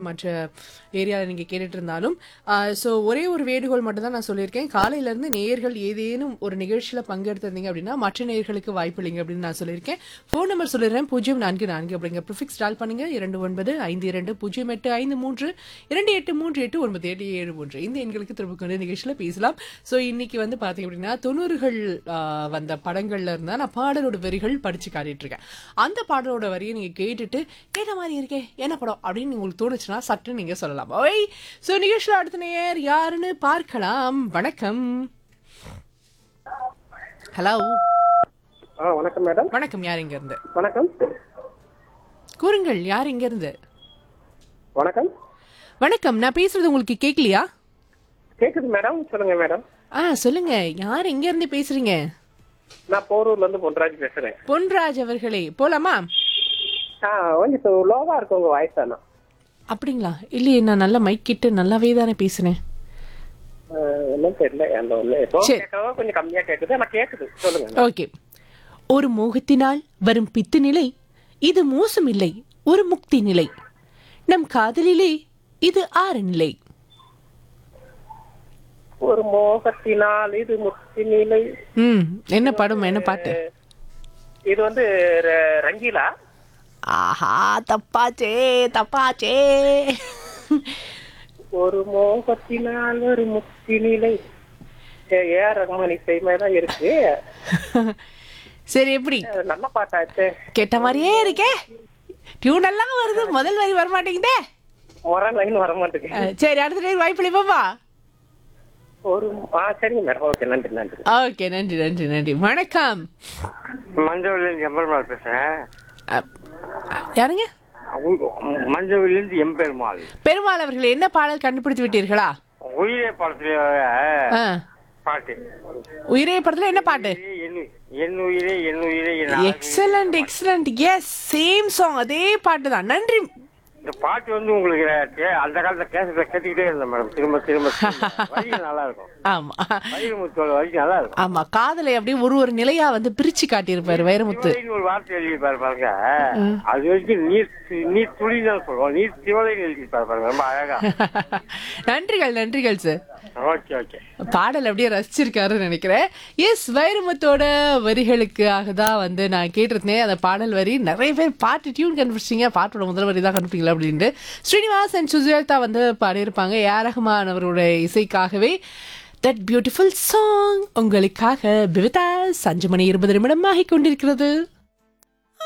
மற்ற ஏரியாவில் நீங்கள் கேட்டுட்டு இருந்தாலும் ஸோ ஒரே ஒரு வேண்டுகோள் மட்டும் தான் நான் சொல்லியிருக்கேன் காலையிலேருந்து நேயர்கள் ஏதேனும் ஒரு நிகழ்ச்சியில் பங்கெடுத்திருந்தீங்க அப்படின்னா மற்ற நேயர்களுக்கு வாய்ப்பு இல்லைங்க அப்படின்னு நான் சொல்லியிருக்கேன் ஃபோன் நம்பர் சொல்லிடுறேன் பூஜ்ஜியம் நான்கு நான்கு அப்படிங்க ப்ரிஃபிக்ஸ் டால் பண்ணுங்க இரண்டு ஒன்பது ஐந்து இரண்டு பூஜ்ஜியம் எட்டு ஐந்து மூன்று இரண்டு எட்டு மூன்று எட்டு ஒன்பது எட்டு ஏழு மூன்று இந்த எண்களுக்கு திரும்ப கொண்டு நிகழ்ச்சியில் பேசலாம் ஸோ இன்னைக்கு வந்து பார்த்தீங்க அப்படின்னா தொண்ணூறுகள் ஆஹ், வந்த படங்கள்ல இருந்தா நான் பாடலோட வரிகள் படிச்சு காட்டிட்டு இருக்கேன் அந்த பாடலோட வரியை நீங்க கேட்டுட்டு கேட்ட மாதிரி இருக்கே என்ன படம் அப்படின்னு உங்களுக்கு தோணுச்சுன்னா சட்டு நீங்க சொல்லலாம் ஓய் ஸோ நிகழ்ச்சியில் அடுத்த நேர் யாருன்னு பார்க்கலாம் வணக்கம் ஹலோ ஆ வணக்கம் மேடம் வணக்கம் யார் இங்க இருந்து வணக்கம் கூறுங்கள் யார் இங்க இருந்து வணக்கம் வணக்கம் நான் பேசுறது உங்களுக்கு கேட்கலையா கேக்குது மேடம் சொல்லுங்க மேடம் ஆ சொல்லுங்க யார் எங்க இருந்து பேசுறீங்க நான் போரூர்ல இருந்து பொன்ராஜ் பேசுறேன் பொன்ராஜ் அவர்களே போலாமா ஆ கொஞ்சம் லோவா இருக்கு உங்க வாய்ஸ் தானா அப்படிங்களா இல்லையே நான் நல்லா மைக் கிட்ட நல்லாவே தானே பேசுனேன் என்ன தெரியல அந்த ஒண்ணு இப்போ சரி. கேட்கறதா கொஞ்சம் கம்மியா கேக்குது ஆனா கேக்குது சொல்லுங்க ஓகே ஒரு மோகத்தினால் வரும் பித்து நிலை இது மோசம் இல்லை ஒரு முக்தி நிலை நம் காதலிலே இது ஆறு நிலை ஒரு மோகத்தினால் இது முக்தி நிலை ம் என்ன படம் என்ன பாட்டு இது வந்து ர- ரங்கீலா ஆஹா தப்பாச்சே தப்பாச்சே ஒரு மோகத்தினால் ஒரு முக்தி நிலை ஏ ரகுமான் இசைமே தான் இருக்கு சரி எப்படி அஹ் நல்ல பாட்டாச்சு கேட்ட மாதிரியே இருக்கே டியூன் எல்லாம் வருது முதல் வரி வர மாட்டேங்குதே ஒரு லைன் வர மாட்டேங்குது அஹ், சரி அடுத்த டைம் வாய்ப்பு பாப்பா ஒரு ஆ சரிங்க மேடம் ஓகே நன்றி நன்றி ஓகே நன்றி நன்றி நன்றி வணக்கம் மஞ்சவிலிருந்து எம்பெருமாள் பேசுறேன் அஹ், யாருங்க மஞ்சவிலிருந்து எம்பெருமாள் பெருமாள் அவர்கள் என்ன பாடல் கண்டுபிடித்து விட்டீர்களா உயிரே படத்துல ஆ. பாட்டு உயிரே படத்துல என்ன பாட்டு என் என் உயிரே என் உயிரே என் அழகு. Excellent excellent yes same song அதே பாட்டு தான் நன்றி இந்த பாட்டு வந்து உங்களுக்கு கே- அந்த காலத்துல கேசட்ல கேட்டுக்கிட்டே இருந்தேன் மேடம் திரும்ப திரும்ப திரும்ப. வரிகள் நல்லா இருக்கும் ஆமா வைரமுத்தோட வரிகள் நல்லா இருக்கும் ஆமா காதலை அப்படியே ஒரு ஒரு நிலையா வந்து பிரிச்சு காட்டியிருப்பாரு வைரமுத்து திவலைன்னு ஒரு வார்த்தை எழுதியிருப்பாரு பாருங்க அது வரைக்கும் நீர் தி- நீர் துளி தான் சொல்லுவோம் நீர் திவலைன்னு எழுதியிருப்பாரு பாருங்க ரொம்ப அழகா நன்றிகள் நன்றிகள் சார் ஓகே ஓகே பாடல் அப்படியே ரசிச்சிருக்காருன்னு நினைக்கிறேன் எஸ் வைரமுத்தோட வரிகளுக்காக தான் வந்து நான் கேட்டிருந்தேன் அந்த பாடல் வரி நிறைய பேர் பாட்டு டியூன் கண்டுபிடிச்சிங்க பாட்டோட முதல் வரி தான் கண்டுபிடிக்கல அப்படின்ட்டு ஸ்ரீனிவாஸ் அண்ட் சுஜேதா வந்து பாடியிருப்பாங்க ஏ ரஹ்மான் அவருடைய இசைக்காகவே தட் பியூட்டிஃபுல் சாங் உங்களுக்காக பிவிதா அஞ்சு மணி இருபது நிமிடம் ஆகிக் கொண்டிருக்கிறது